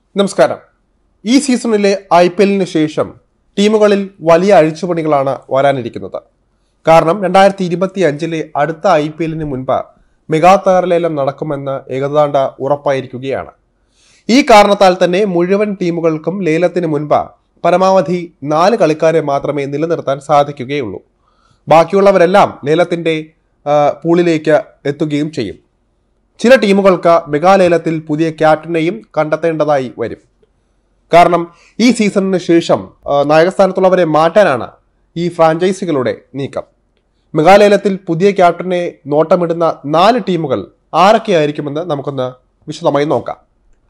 നമസ്കാരം ഈ സീസണിലെ ഐ പി എല്ലിന് ശേഷം ടീമുകളിൽ വലിയ അഴിച്ചുപണികളാണ് വരാനിരിക്കുന്നത് കാരണം രണ്ടായിരത്തി ഇരുപത്തി അഞ്ചിലെ അടുത്ത ഐ പി എല്ലിന് മുൻപ് മെഗാ താരലേലം നടക്കുമെന്ന് ഏകദാണ്ട ഉറപ്പായിരിക്കുകയാണ് ഈ കാരണത്താൽ തന്നെ മുഴുവൻ ടീമുകൾക്കും ലേലത്തിന് മുൻപ് പരമാവധി നാല് കളിക്കാരെ മാത്രമേ നിലനിർത്താൻ സാധിക്കുകയുള്ളൂ ബാക്കിയുള്ളവരെല്ലാം ലേലത്തിന്റെ ആ, പൂളിലേക്ക് എത്തുകയും ചെയ്യും ചില ടീമുകൾക്ക് മെഗാലേലത്തിൽ പുതിയ ക്യാപ്റ്റനെയും കണ്ടെത്തേണ്ടതായി വരും കാരണം ഈ സീസണിന് ശേഷം ആ, നായകസ്ഥാനത്തുള്ളവരെ മാറ്റാനാണ് ഈ ഫ്രാഞ്ചൈസികളുടെ നീക്കം മെഗാലേലത്തിൽ പുതിയ ക്യാപ്റ്റനെ നോട്ടമിടുന്ന നാല് ടീമുകൾ ആരൊക്കെയായിരിക്കുമെന്ന് നമുക്കൊന്ന് വിശദമായി നോക്കാം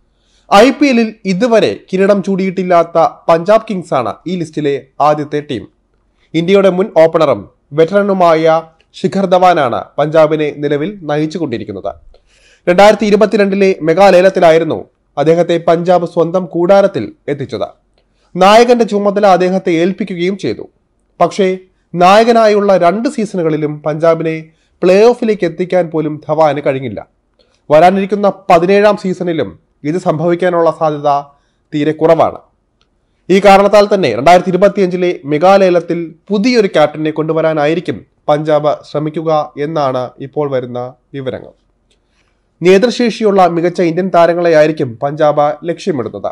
ഐ പി എല്ലിൽ ഇതുവരെ കിരീടം ചൂടിയിട്ടില്ലാത്ത പഞ്ചാബ് കിങ്സ് ആണ് ഈ ലിസ്റ്റിലെ ആദ്യത്തെ ടീം ഇന്ത്യയുടെ മുൻ ഓപ്പണറും വെറ്ററനുമായ ശിഖർ ധവാനാണ് പഞ്ചാബിനെ നിലവിൽ നയിച്ചുകൊണ്ടിരിക്കുന്നത് രണ്ടായിരത്തി ഇരുപത്തിരണ്ടിലെ മെഗാലേലത്തിലായിരുന്നു അദ്ദേഹത്തെ പഞ്ചാബ് സ്വന്തം കൂടാരത്തിൽ എത്തിച്ചത് നായകന്റെ ചുമതല അദ്ദേഹത്തെ ഏൽപ്പിക്കുകയും ചെയ്തു പക്ഷേ നായകനായുള്ള രണ്ട് സീസണുകളിലും പഞ്ചാബിനെ പ്ലേ ഓഫിലേക്ക് എത്തിക്കാൻ പോലും ധവാന് കഴിഞ്ഞില്ല വരാനിരിക്കുന്ന പതിനേഴാം സീസണിലും ഇത് സംഭവിക്കാനുള്ള സാധ്യത തീരെ കുറവാണ് ഈ കാരണത്താൽ തന്നെ രണ്ടായിരത്തി ഇരുപത്തിയഞ്ചിലെ മെഗാലേലത്തിൽ പുതിയൊരു ക്യാപ്റ്റനെ കൊണ്ടുവരാനായിരിക്കും പഞ്ചാബ് ശ്രമിക്കുക എന്നാണ് ഇപ്പോൾ വരുന്ന വിവരങ്ങൾ നേതൃശേഷിയുള്ള മികച്ച ഇന്ത്യൻ താരങ്ങളെയായിരിക്കും പഞ്ചാബ് ലക്ഷ്യമിടുന്നത്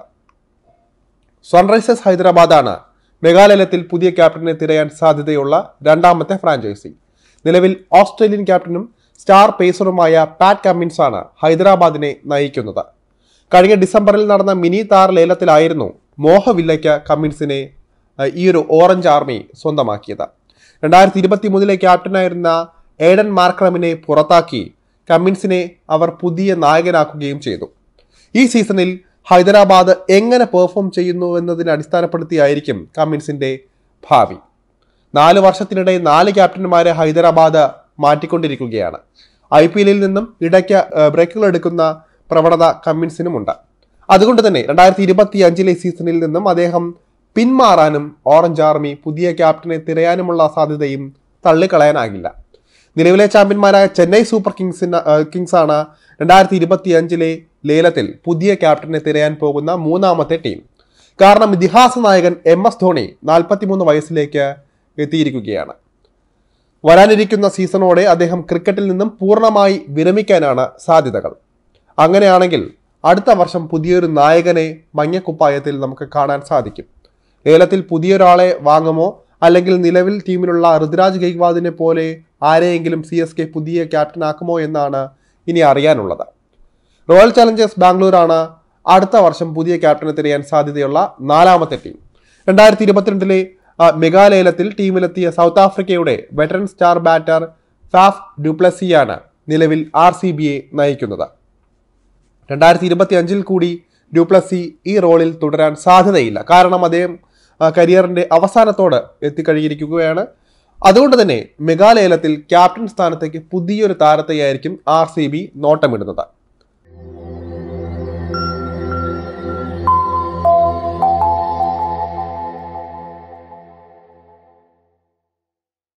സൺറൈസേഴ്സ് ഹൈദരാബാദാണ് മെഗാലയത്തിൽ പുതിയ ക്യാപ്റ്റനെ തിരയാൻ സാധ്യതയുള്ള രണ്ടാമത്തെ ഫ്രാഞ്ചൈസി നിലവിൽ ഓസ്ട്രേലിയൻ ക്യാപ്റ്റനും സ്റ്റാർ പേസറുമായ പാറ്റ് കമ്മിൻസ് ആണ് ഹൈദരാബാദിനെ നയിക്കുന്നത് കഴിഞ്ഞ ഡിസംബറിൽ നടന്ന മിനി താർ ലേലത്തിലായിരുന്നു മോഹവില്ലയ്ക്ക് കമ്മിൻസിനെ അഹ്, ഈ ഒരു ഓറഞ്ച് ആർമി സ്വന്തമാക്കിയത് രണ്ടായിരത്തി ഇരുപത്തി മൂന്നിലെ ക്യാപ്റ്റനായിരുന്ന ഏഡൻ മാർക്രമിനെ പുറത്താക്കി കമ്മിൻസിനെ അവർ പുതിയ നായകനാക്കുകയും ചെയ്തു ഈ സീസണിൽ ഹൈദരാബാദ് എങ്ങനെ പെർഫോം ചെയ്യുന്നു എന്നതിനെ അടിസ്ഥാനപ്പെടുത്തിയായിരിക്കും കമ്മിൻസിന്റെ ഭാവി നാല് വർഷത്തിനിടെ നാല് ക്യാപ്റ്റന്മാരെ ഹൈദരാബാദ് മാറ്റിക്കൊണ്ടിരിക്കുകയാണ് ഐ പി എല്ലിൽ നിന്നും ഇടയ്ക്ക് ഏഹ്, ബ്രേക്കുകൾ എടുക്കുന്ന പ്രവണത കമ്മിൻസിനുമുണ്ട് അതുകൊണ്ട് തന്നെ രണ്ടായിരത്തി ഇരുപത്തി അഞ്ചിലെ സീസണിൽ നിന്നും അദ്ദേഹം പിന്മാറാനും ഓറഞ്ച് ആർമി പുതിയ ക്യാപ്റ്റനെ തിരയാനുമുള്ള സാധ്യതയും തള്ളിക്കളയാനാകില്ല നിലവിലെ ചാമ്പ്യന്മാരായ ചെന്നൈ സൂപ്പർ കിങ്സിന് കിങ്സ് ആണ് രണ്ടായിരത്തി ഇരുപത്തി അഞ്ചിലെ ലേലത്തിൽ പുതിയ ക്യാപ്റ്റനെ തിരയാൻ പോകുന്ന മൂന്നാമത്തെ ടീം കാരണം ഇതിഹാസ നായകൻ എം എസ് ധോണി നാൽപ്പത്തിമൂന്ന് വയസ്സിലേക്ക് എത്തിയിരിക്കുകയാണ് വരാനിരിക്കുന്ന സീസണോടെ അദ്ദേഹം ക്രിക്കറ്റിൽ നിന്നും പൂർണ്ണമായി വിരമിക്കാനാണ് സാധ്യതകൾ അങ്ങനെയാണെങ്കിൽ അടുത്ത വർഷം പുതിയൊരു നായകനെ മഞ്ഞക്കുപ്പായത്തിൽ നമുക്ക് കാണാൻ സാധിക്കും ലേലത്തിൽ പുതിയൊരാളെ വാങ്ങുമോ അല്ലെങ്കിൽ നിലവിൽ ടീമിലുള്ള ഋതുരാജ് ഗെയ്ക്വാദിനെ പോലെ ആരെയെങ്കിലും സി എസ് കെ പുതിയ ക്യാപ്റ്റനാക്കുമോ എന്നാണ് ഇനി അറിയാനുള്ളത് റോയൽ ചലഞ്ചേഴ്സ് ബാംഗ്ലൂരാണ് അടുത്ത വർഷം പുതിയ ക്യാപ്റ്റനെ തിരയാൻ സാധ്യതയുള്ള നാലാമത്തെ ടീം രണ്ടായിരത്തി ഇരുപത്തിരണ്ടിലെ മെഗാലയലത്തിൽ ടീമിലെത്തിയ സൗത്ത് ആഫ്രിക്കയുടെ വെറ്ററൻ സ്റ്റാർ ബാറ്റർ ഫാഫ് ഡുപ്ലസിയാണ് നിലവിൽ ആർ സി ബിയെ നയിക്കുന്നത് രണ്ടായിരത്തി ഇരുപത്തി അഞ്ചിൽ കൂടി ഡ്യൂപ്ലസി ഈ റോളിൽ തുടരാൻ സാധ്യതയില്ല കാരണം അദ്ദേഹം ആ, കരിയറിന്റെ അവസാനത്തോട് എത്തിക്കഴിഞ്ഞിരിക്കുകയാണ് അതുകൊണ്ട് തന്നെ മെഗാലയലത്തിൽ ക്യാപ്റ്റൻ സ്ഥാനത്തേക്ക് പുതിയൊരു താരത്തെയായിരിക്കും ആർ സി ബി നോട്ടമിടുന്നത്